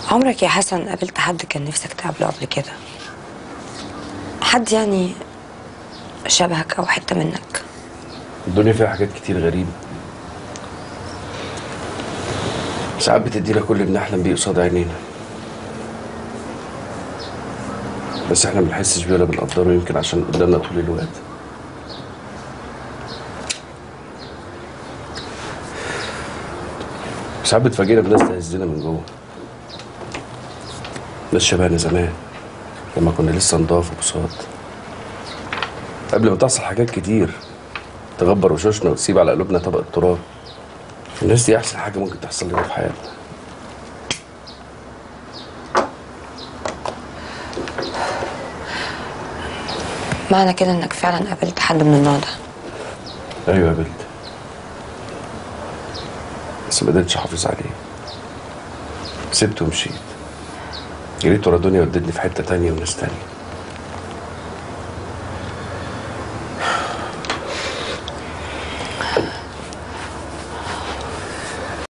عمرك يا حسن قابلت حد كان نفسك تقابله قبل كده حد يعني شبهك او حته منك الدنيا فيها حاجات كتير غريبة ساعات بتدينا كل اللي بنحلم بيه قصاد عينينا بس احنا ما بنحسش بيه ولا بنقدره يمكن عشان قدامنا طول الوقت ساعات بتفاجئنا بناس تهزنا من جوه ناس شبهنا زمان لما كنا لسه نضاف وبساط قبل ما تحصل حاجات كتير تغبر وشوشنا وتسيب على قلوبنا طبق التراب الناس دي احسن حاجه ممكن تحصل لنا في حياتنا معنى كده انك فعلا قابلت حد من النوع ده ايوه قابلت بس ما قدرتش احافظ عليه سبته ومشيت جريت ورا دنيا ودتني في حته تانية وناس تانية